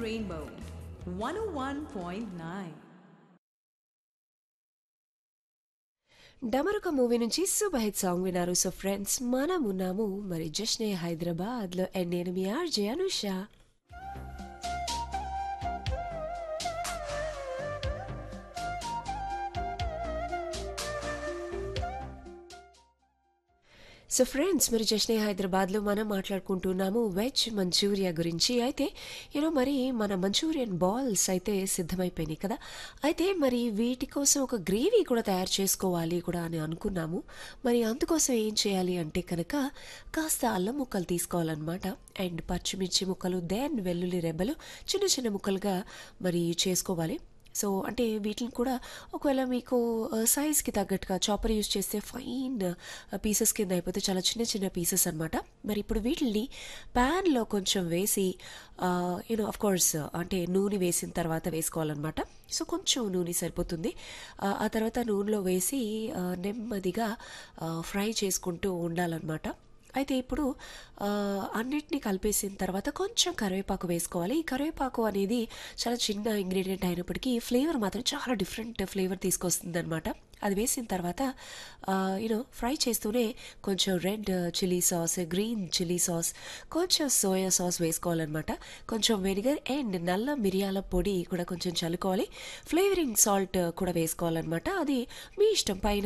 Rainbow 101.9. Damaruka movie నుంచి super hit song విన్నారు so friends మనం ఉన్నాము మరి జస్నే హైదరాబాద్ లో అండ్ నేను మీ ఆర్జే అనుష సో ఫ్రెండ్స్ మరి జస్నే హైదరాబాద్లో మనం మాట్లాడుకుంటున్నాము వెజ్ మంచూరియా గురించి అయితే యూనో మరి మన మంచూరియన్ బాల్స్ అయితే సిద్ధమైపోయినాయి కదా అయితే మరి వీటి కోసం ఒక గ్రేవీ కూడా తయారు చేసుకోవాలి కూడా అని అనుకున్నాము మరి అందుకోసం ఏం చేయాలి అంటే కనుక కాస్త అల్లం ముక్కలు తీసుకోవాలన్నమాట అండ్ పచ్చిమిర్చి ముక్కలు దెన్ వెల్లుల్లి రెబ్బలు చిన్న చిన్న ముక్కలుగా మరి చేసుకోవాలి సో అంటే వీటిని కూడా ఒకవేళ మీకు సైజ్కి తగ్గట్టుగా చాపర్ యూజ్ చేస్తే ఫైన్ పీసెస్ కింద అయిపోతే చాలా చిన్న చిన్న పీసెస్ అనమాట మరి ఇప్పుడు వీటిని ప్యాన్లో కొంచెం వేసి యూనో ఆఫ్ కోర్స్ అంటే నూనె వేసిన తర్వాత వేసుకోవాలన్నమాట సో కొంచెం నూనె సరిపోతుంది ఆ, ఆ తర్వాత నూనెలో వేసి ఆ, నెమ్మదిగా ఆ, ఫ్రై చేసుకుంటూ ఉండాలన్నమాట అయితే ఇప్పుడు ఆ, అన్నిటినీ కలిపేసిన తర్వాత కొంచెం కరివేపాకు వేసుకోవాలి ఈ కరివేపాకు అనేది చాలా చిన్న ఇంగ్రీడియంట్ అయినప్పటికీ ఫ్లేవర్ మాత్రం చాలా డిఫరెంట్ ఫ్లేవర్ తీసుకొస్తుంది అనమాట అది వేసిన తర్వాత యూనో ఫ్రై చేస్తూనే కొంచెం red chilli sauce green chilli sauce కొంచెం సోయా సాస్ వేసుకోవాలన్నమాట కొంచెం వెనిగర్ అండ్ నల్ల మిరియాల పొడి కూడా కొంచెం చల్లుకోవాలి ఫ్లేవరింగ్ సాల్ట్ కూడా వేసుకోవాలన్నమాట అది మీ ఇష్టం పైన